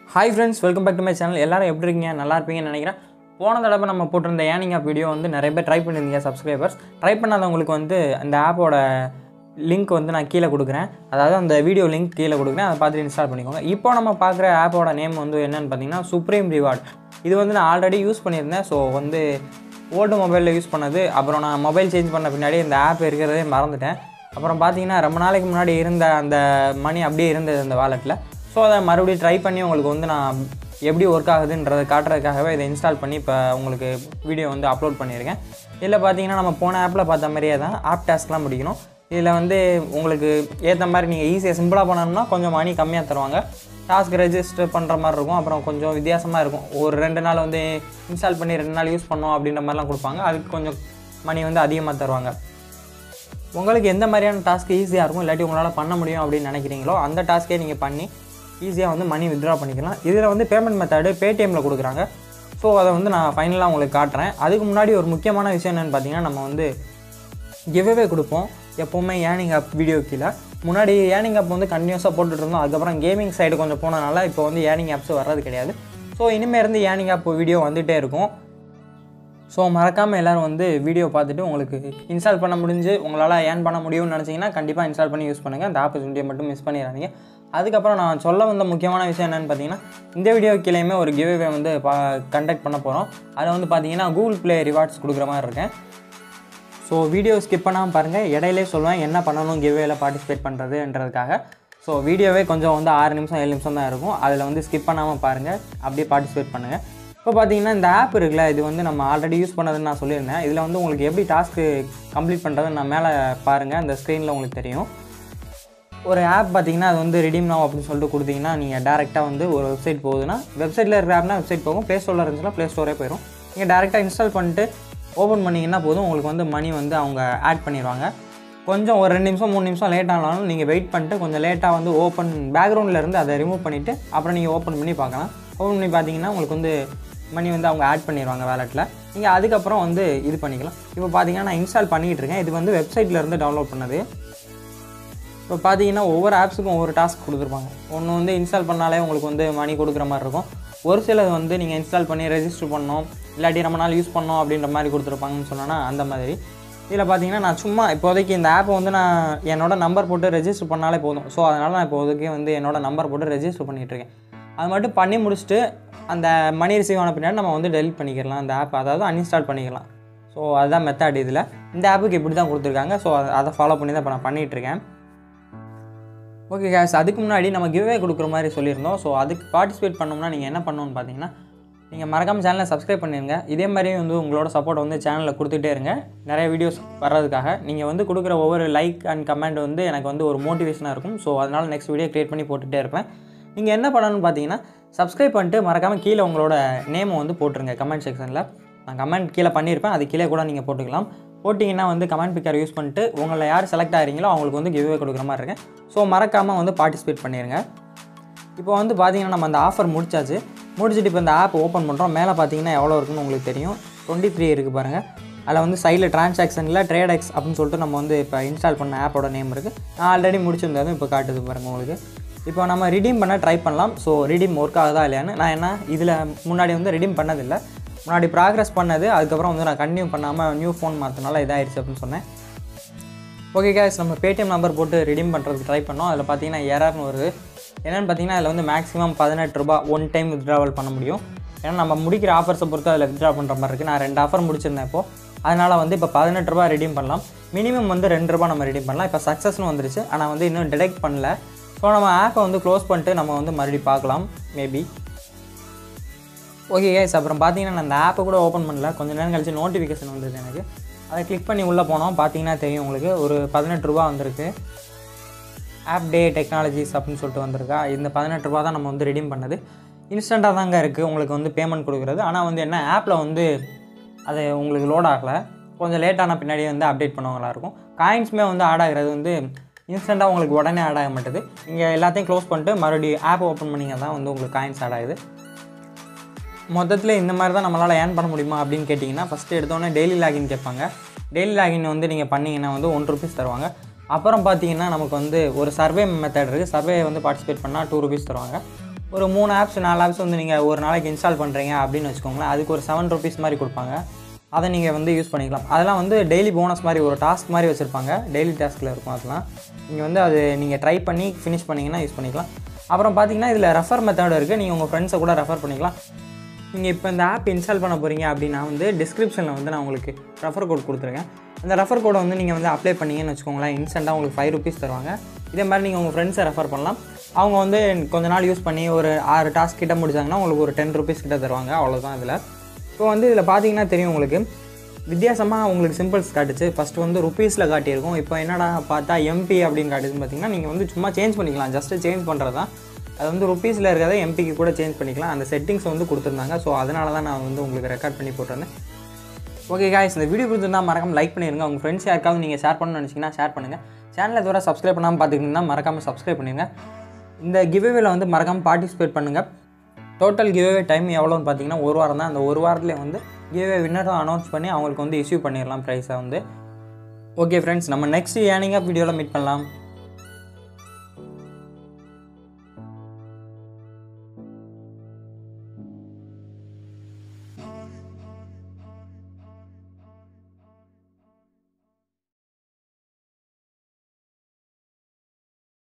hi friends welcome back to my channel எல்லாரும் எப்படி இருக்கீங்க நல்லா இருப்பீங்கன்னு நினைக்கிறேன் போன தடவை நம்ம போட்டிருந்த ஏர்னிங் ஆப் வீடியோ வந்து நிறைய பேர் ட்ரை பண்ணியிருந்தீங்க சப்ஸ்கிரைபர்ஸ் ட்ரை பண்ணாதவங்களுக்கு வந்து அந்த ஆப்போட லிங்க் வந்து நான் கீழே கொடுக்குறேன் அதாவது அந்த வீடியோ லிங்க் கீழே கொடுக்குறேன் அதை பார்த்துட்டு இன்ஸ்டால் பண்ணிக்கோங்க இப்போ நம்ம பார்க்குற ஆப்போட நேம் வந்து என்னென்னு பார்த்தீங்கன்னா சுப்ரீம் ரிவார்ட் இது வந்து நான் ஆல்ரெடி யூஸ் பண்ணியிருந்தேன் ஸோ வந்து ஓல்டு மொபைலில் யூஸ் பண்ணது அப்புறம் நான் மொபைல் சேஞ்ச் பண்ண பின்னாடி இந்த ஆப் இருக்கிறதே மறந்துட்டேன் அப்புறம் பார்த்தீங்கன்னா ரொம்ப நாளைக்கு முன்னாடி இருந்த அந்த மணி அப்படியே இருந்தது அந்த வாலெட்டில் ஸோ அதை மறுபடியும் ட்ரை பண்ணி உங்களுக்கு வந்து நான் எப்படி ஒர்க் ஆகுதுன்றதை காட்டுறதுக்காகவே இதை இன்ஸ்டால் பண்ணி இப்போ உங்களுக்கு வீடியோ வந்து அப்லோட் பண்ணியிருக்கேன் இதில் பார்த்தீங்கன்னா நம்ம போன ஆப்பில் பார்த்த மாதிரியே தான் ஆப் டாஸ்க்லாம் முடிக்கணும் இதில் வந்து உங்களுக்கு ஏற்ற மாதிரி நீங்கள் ஈஸியாக சிம்பிளாக பண்ணணும்னா கொஞ்சம் மணி கம்மியாக தருவாங்க டாஸ்க் ரெஜிஸ்டர் பண்ணுற மாதிரி இருக்கும் அப்புறம் கொஞ்சம் வித்தியாசமாக இருக்கும் ஒரு ரெண்டு நாள் வந்து இன்ஸ்டால் பண்ணி ரெண்டு நாள் யூஸ் பண்ணோம் அப்படின்ற மாதிரிலாம் கொடுப்பாங்க அதுக்கு கொஞ்சம் மணி வந்து அதிகமாக தருவாங்க உங்களுக்கு எந்த மாதிரியான டாஸ்க் ஈஸியாக இருக்கும் இல்லாட்டி உங்களால் பண்ண முடியும் அப்படின்னு நினைக்கிறீங்களோ அந்த டாஸ்க்கே நீங்கள் பண்ணி ஈஸியாக வந்து மணி வித்ட்ரா பண்ணிக்கலாம் இதில் வந்து பேமெண்ட் மெத்தடு பேடிஎம்மில் கொடுக்குறாங்க ஸோ அதை வந்து நான் ஃபைனலாக உங்களுக்கு காட்டுறேன் அதுக்கு முன்னாடி ஒரு முக்கியமான விஷயம் என்னென்னு பார்த்தீங்கன்னா நம்ம வந்து கிவ்அவே கொடுப்போம் எப்போவுமே ஏர்னிங் ஆப் வீடியோ கீழே முன்னாடி ஏர்னிங் ஆப் வந்து கண்டினியூஸாக போட்டுட்டு இருந்தோம் அதுக்கப்புறம் கேமிங் சைடு கொஞ்சம் போனனால இப்போ வந்து ஏர்னிங் ஆப்ஸ் வர்றது கிடையாது ஸோ இனிமேல் இருந்து ஏர்னிங் ஆப் வீடியோ வந்துகிட்டே இருக்கும் ஸோ மறக்காமல் எல்லோரும் வந்து வீடியோ பார்த்துட்டு உங்களுக்கு இன்ஸ்டால் பண்ண முடிஞ்சு உங்களால் ஏர்ன் பண்ண முடியும்னு நினச்சிங்கன்னா கண்டிப்பாக இன்ஸ்டால் பண்ணி யூஸ் பண்ணுங்கள் அந்த ஆப்பர்ச்சுனிட்டியை மட்டும் மிஸ் பண்ணிடாதீங்க அதுக்கப்புறம் நான் சொல்ல வந்த முக்கியமான விஷயம் என்னென்னு பார்த்தீங்கன்னா இந்த வீடியோ கீழேயுமே ஒரு கிவ்வே வந்து பா கண்டக்ட் பண்ண போகிறோம் அதில் வந்து பார்த்தீங்கன்னா கூகுள் ப்ளே ரிவார்ட்ஸ் கொடுக்குற மாதிரி இருக்கேன் ஸோ வீடியோ ஸ்கிப் பண்ணாமல் பாருங்கள் இடையிலே சொல்லுவேன் என்ன பண்ணணும் கிவ்வேல பார்ட்டிசிபேட் பண்ணுறதுன்றதுக்காக ஸோ வீடியோவே கொஞ்சம் வந்து ஆறு நிமிஷம் ஏழு நிமிஷம் தான் இருக்கும் அதில் வந்து ஸ்கிப் பண்ணாமல் பாருங்கள் அப்படியே பார்ட்டிசிபேட் பண்ணுங்கள் இப்போ பார்த்தீங்கன்னா இந்த ஆப் இருக்குல்ல இது வந்து நம்ம ஆல்ரெடி யூஸ் பண்ணதுன்னு நான் சொல்லியிருந்தேன் இதில் வந்து உங்களுக்கு எப்படி டாஸ்க்கு கம்ப்ளீட் பண்ணுறது நான் மேலே பாருங்கள் அந்த ஸ்க்ரீனில் உங்களுக்கு தெரியும் ஒரு ஆப் பார்த்தீங்கன்னா அது வந்து ரெடீம் now அப்படின்னு சொல்லிட்டு கொடுத்தீங்கன்னா நீங்கள் டேரெக்டாக வந்து ஒரு வெப்சைட் போகுதுன்னா வெப்சைட்டில் இருக்கிற ஆப்னா வெப்சைட் போகும் ப்ளே ஸ்டோரில் இருந்துச்சுன்னா ப்ளே ஸ்டோரே போயிடும் நீங்கள் டேரெக்டாக இன்ஸ்டால் பண்ணிட்டு ஓப்பன் பண்ணிங்கன்னா போதும் உங்களுக்கு வந்து மணி வந்து அவங்க ஆட் பண்ணிடுவாங்க கொஞ்சம் ஒரு ரெண்டு நிமிஷம் மூணு நிமிஷம் லேட் ஆனாலும் நீங்கள் வெயிட் பண்ணிட்டு கொஞ்சம் லேட்டாக வந்து ஓப்பன் பேக்ரவுண்டில் இருந்து அதை ரிமூவ் பண்ணிவிட்டு அப்புறம் நீங்கள் ஓப்பன் பண்ணி பார்க்கலாம் ஓப்பன் பண்ணி பார்த்தீங்கன்னா உங்களுக்கு வந்து மணி வந்து அவங்க ஆட் பண்ணிடுவாங்க வேலெட்டில் நீங்கள் அதுக்கப்புறம் வந்து இது பண்ணிக்கலாம் இப்போ பார்த்தீங்கன்னா நான் இன்ஸ்டால் பண்ணிகிட்டு இருக்கேன் இது வந்து வெப்சைட்டில் இருந்து டவுன்லோட் பண்ணது இப்போ பார்த்தீங்கன்னா ஒவ்வொரு ஆப்ஸுக்கும் ஒவ்வொரு டாஸ்க் கொடுத்துருப்பாங்க ஒன்று வந்து இன்ஸ்டால் பண்ணாலே உங்களுக்கு வந்து மணி கொடுக்குற மாதிரி இருக்கும் ஒரு சிலது வந்து நீங்கள் இன்ஸ்டால் பண்ணி ரெஜிஸ்டர் பண்ணணும் இல்லாட்டி ரொம்ப நாள் யூஸ் பண்ணோம் அப்படின்ற மாதிரி கொடுத்துருப்பாங்கன்னு சொன்னோன்னா அந்த மாதிரி இதில் பார்த்தீங்கன்னா நான் சும்மா இப்போதைக்கு இந்த ஆப்பை வந்து நான் என்னோட நம்பர் போட்டு ரெஜிஸ்டர் பண்ணாலே போதும் ஸோ அதனால் நான் இப்போதைக்கு வந்து என்னோட நம்பர் போட்டு ரெஜிஸ்டர் பண்ணிகிட்ருக்கேன் அது மட்டும் பண்ணி முடிச்சுட்டு அந்த மணி ரிசீவ் ஆன பின்னாடி நம்ம வந்து டெலிட் பண்ணிக்கலாம் அந்த ஆப் அதாவது அன்இன்ஸ்டால் பண்ணிக்கலாம் ஸோ அதுதான் மெத்தட் இதில் இந்த ஆப்புக்கு இப்படி தான் கொடுத்துருக்காங்க ஸோ அதை ஃபாலோ பண்ணி தான் இப்போ நான் பண்ணிகிட்ருக்கேன் ஓகே கேஸ் அதுக்கு முன்னாடி நம்ம கிவ்வே கொடுக்குற மாதிரி சொல்லியிருந்தோம் ஸோ அதுக்கு பார்ட்டிசிபேட் பண்ணோம்னா நீங்கள் என்ன பண்ணணும்னு பார்த்தீங்கன்னா நீங்கள் மறக்காமல் சேனலை சப்ஸ்கிரைப் பண்ணிடுங்க இதே மாதிரி வந்து உங்களோட சப்போர்ட் வந்து சேனலில் கொடுத்துட்டே இருங்க நிறைய வீடியோஸ் வர்றதுக்காக நீங்கள் வந்து கொடுக்குற ஒவ்வொரு லைக் அண்ட் கமெண்ட் வந்து எனக்கு வந்து ஒரு மோட்டிவேஷனாக இருக்கும் ஸோ அதனால் நெக்ஸ்ட் வீடியோ க்ரியேட் பண்ணி போட்டுகிட்டே இருப்பேன் நீங்கள் என்ன பண்ணணும்னு பார்த்தீங்கன்னா சப்ஸ்கிரைப் பண்ணிட்டு மறக்காமல் கீழே உங்களோட நேமை வந்து போட்டுருங்க கமெண்ட் செக்ஷனில் நான் கமெண்ட் கீழே பண்ணியிருப்பேன் அது கீழே கூட நீங்கள் போட்டுக்கலாம் போட்டிங்கன்னா வந்து கமெண்ட் பிக்கர் யூஸ் பண்ணிட்டு உங்களை யார் செலக்ட் ஆகிறீங்களோ அவங்களுக்கு வந்து கிவ்வே கொடுக்குற மாதிரி இருக்கேன் ஸோ மறக்காமல் வந்து பார்ட்டிசிபேட் பண்ணிடுங்க இப்போ வந்து பார்த்தீங்கன்னா நம்ம அந்த ஆஃபர் முடிச்சாச்சு முடிச்சுட்டு இப்போ இந்த ஆப் ஓப்பன் பண்ணுறோம் மேலே பார்த்தீங்கன்னா எவ்வளோ இருக்குன்னு உங்களுக்கு தெரியும் டுவெண்ட்டி த்ரீ இருக்குது பாருங்கள் அதில் வந்து சைடில் ட்ரான்சாக்ஷனில் ட்ரேடெக்ஸ் அப்படின்னு சொல்லிட்டு நம்ம வந்து இப்போ இன்ஸ்டால் பண்ண ஆப்போட நேம் இருக்குது நான் ஆல்ரெடி முடிச்சிருந்ததும் இப்போ காட்டுது பாருங்கள் உங்களுக்கு இப்போ நம்ம ரிடீம் பண்ண ட்ரை பண்ணலாம் ஸோ ரிடீம் ஒர்க் ஆகுதா இல்லையான்னு நான் என்ன இதில் முன்னாடி வந்து ரிடீம் பண்ணதில்லை முன்னாடி ப்ராக்ரஸ் பண்ணது அதுக்கப்புறம் வந்து நான் கண்டினியூ பண்ணாமல் நியூ ஃபோன் மாற்றினால இதாகிடுச்சு அப்படின்னு சொன்னேன் ஓகே கேஸ் நம்ம பேடிஎம் நம்பர் போட்டு ரிடீம் பண்ணுறதுக்கு ட்ரை பண்ணோம் அதில் பார்த்தீங்கன்னா எரர்னு வருது என்னென்னு பார்த்தீங்கன்னா அதில் வந்து மேக்ஸிமம் பதினெட்டு ரூபா ஒன் டைம் வித்ட்ராவல் பண்ண முடியும் ஏன்னா நம்ம முடிக்கிற ஆஃபர்ஸை பொறுத்து அதில் வித்ட்ரா பண்ணுற மாதிரி இருக்குது நான் ரெண்டு ஆஃபர் முடிச்சிருந்தேன் இப்போது அதனால் வந்து இப்போ பதினெட்டு ரூபா ரெடீம் பண்ணலாம் மினிமம் வந்து ரெண்டு ரூபா நம்ம ரெடீம் பண்ணலாம் இப்போ சக்ஸஸ்னு வந்துருச்சு ஆனால் வந்து இன்னும் டிடெக்ட் பண்ணல ஸோ நம்ம ஆப்பை வந்து க்ளோஸ் பண்ணிட்டு நம்ம வந்து மறுபடியும் பார்க்கலாம் மேபி ஓகே கேஸ் அப்புறம் பார்த்தீங்கன்னா நான் அந்த ஆப்பை கூட ஓப்பன் பண்ணல கொஞ்சம் நேரம் கழிச்சு நோட்டிஃபிகேஷன் வந்தது எனக்கு அதை கிளிக் பண்ணி உள்ளே போனோம் பார்த்தீங்கன்னா தெரியும் உங்களுக்கு ஒரு பதினெட்டு ரூபா வந்திருக்கு ஆப் டே டெக்னாலஜிஸ் அப்படின்னு சொல்லிட்டு வந்திருக்கா இந்த பதினெட்டு ரூபா தான் நம்ம வந்து ரெடீம் பண்ணது இன்ஸ்டண்ட்டாக தாங்க இருக்குது உங்களுக்கு வந்து பேமெண்ட் கொடுக்குறது ஆனால் வந்து என்ன ஆப்பில் வந்து அது உங்களுக்கு லோட் ஆகலை கொஞ்சம் லேட்டான பின்னாடி வந்து அப்டேட் பண்ணுவாங்களா இருக்கும் காயின்ஸுமே வந்து ஆட் ஆகிறது வந்து இன்ஸ்டண்ட்டாக உங்களுக்கு உடனே ஆட் ஆக மாட்டுது நீங்கள் எல்லாத்தையும் க்ளோஸ் பண்ணிட்டு மறுபடியும் ஆப் ஓப்பன் பண்ணிங்க தான் வந்து உங்களுக்கு காயின்ஸ் ஆட் ஆகுது மொத்தத்தில் இந்த மாதிரி தான் நம்மளால் ஏர்ன் பண்ண முடியுமா அப்படின்னு கேட்டிங்கன்னா ஃபஸ்ட்டு எடுத்தோடனே டெய்லி லாகின் கேட்பாங்க டெய்லி லாகின் வந்து நீங்கள் பண்ணிங்கன்னா வந்து ஒன் ருபீஸ் தருவாங்க அப்புறம் பார்த்தீங்கன்னா நமக்கு வந்து ஒரு சர்வே மெத்தட் இருக்குது சர்வே வந்து பார்ட்டிசிபேட் பண்ணால் டூ ருபீஸ் தருவாங்க ஒரு மூணு ஆப்ஸ் நாலு ஆப்ஸ் வந்து நீங்கள் ஒரு நாளைக்கு இன்ஸ்டால் பண்ணுறீங்க அப்படின்னு வச்சுக்கோங்களேன் அதுக்கு ஒரு செவன் ருபீஸ் மாதிரி கொடுப்பாங்க அதை நீங்கள் வந்து யூஸ் பண்ணிக்கலாம் அதெல்லாம் வந்து டெய்லி போனஸ் மாதிரி ஒரு டாஸ்க் மாதிரி வச்சுருப்பாங்க டெய்லி டாஸ்கில் இருக்கும் அதெல்லாம் நீங்கள் வந்து அது நீங்கள் ட்ரை பண்ணி ஃபினிஷ் பண்ணிங்கன்னா யூஸ் பண்ணிக்கலாம் அப்புறம் பார்த்தீங்கன்னா இதில் ரெஃபர் மெத்தட் இருக்குது நீங்கள் உங்கள் ஃப்ரெண்ட்ஸை கூட ரெஃபர் பண்ணிக்கலாம் நீங்கள் இப்போ இந்த ஆப் இன்ஸ்டால் பண்ண போகிறீங்க அப்படின்னா வந்து டிஸ்கிரிப்ஷனில் வந்து நான் உங்களுக்கு ரெஃபர் கோட் கொடுத்துருக்கேன் அந்த ரெஃபர் கோடை வந்து நீங்கள் வந்து அப்ளை பண்ணீங்கன்னு வச்சுக்கோங்களேன் இன்ஸ்டண்ட்டாக உங்களுக்கு ஃபைவ் ருபீஸ் தருவாங்க இதே மாதிரி நீங்கள் உங்கள் ஃப்ரெண்ட்ஸை ரெஃபர் பண்ணலாம் அவங்க வந்து கொஞ்ச நாள் யூஸ் பண்ணி ஒரு ஆறு டாஸ்க் கிட்ட முடிச்சாங்கன்னா உங்களுக்கு ஒரு டென் ருபீஸ் கிட்ட தருவாங்க அவ்வளோதான் இதில் இப்போ வந்து இதில் பார்த்தீங்கன்னா தெரியும் உங்களுக்கு வித்தியாசமாக உங்களுக்கு சிம்பிள்ஸ் காட்டுச்சு ஃபஸ்ட்டு வந்து ருபீஸில் காட்டியிருக்கும் இப்போ என்னடா பார்த்தா எம்பி அப்படின்னு காட்டுதுன்னு பார்த்தீங்கன்னா நீங்கள் வந்து சும்மா சேஞ்ச் பண்ணிக்கலாம் ஜஸ்ட்டு சேஞ்ச் பண்ணுறது தான் அது வந்து ருபீஸில் இருக்கிறத எம்பிக்கு கூட சேஞ்ச் பண்ணிக்கலாம் அந்த செட்டிங்ஸ் வந்து கொடுத்துருந்தாங்க ஸோ அதனால தான் நான் வந்து உங்களுக்கு ரெக்கார்ட் பண்ணி போட்டிருந்தேன் ஓகே காய்ஸ் இந்த வீடியோ பிடிச்சிருந்தா மறக்காம லைக் பண்ணிடுங்க உங்கள் ஃப்ரெண்ட்ஸ் யாருக்காவது நீங்கள் ஷேர் பண்ணணும்னு நினச்சிங்கன்னா ஷேர் பண்ணுங்கள் சேனலை தவிர சப்ஸ்கிரைப் பண்ணாமல் பார்த்துக்கிட்டீங்கன்னா மறக்காமல் சப்ஸ்கிரைப் பண்ணிடுங்க இந்த கிவ்வேல வந்து மறக்காமல் பார்ட்டிசிபேட் பண்ணுங்கள் டோட்டல் கிவ்வே டைம் எவ்வளோன்னு பார்த்தீங்கன்னா ஒரு வாரம் தான் அந்த ஒரு வாரத்துலேயே வந்து கிவ்வே வின்னரும் அனௌன்ஸ் பண்ணி அவங்களுக்கு வந்து இஷ்யூ பண்ணிடலாம் ப்ரைஸை வந்து ஓகே ஃப்ரெண்ட்ஸ் நம்ம நெக்ஸ்ட் ஏர்னிங் வீடியோவில் மீட் பண்ணலாம்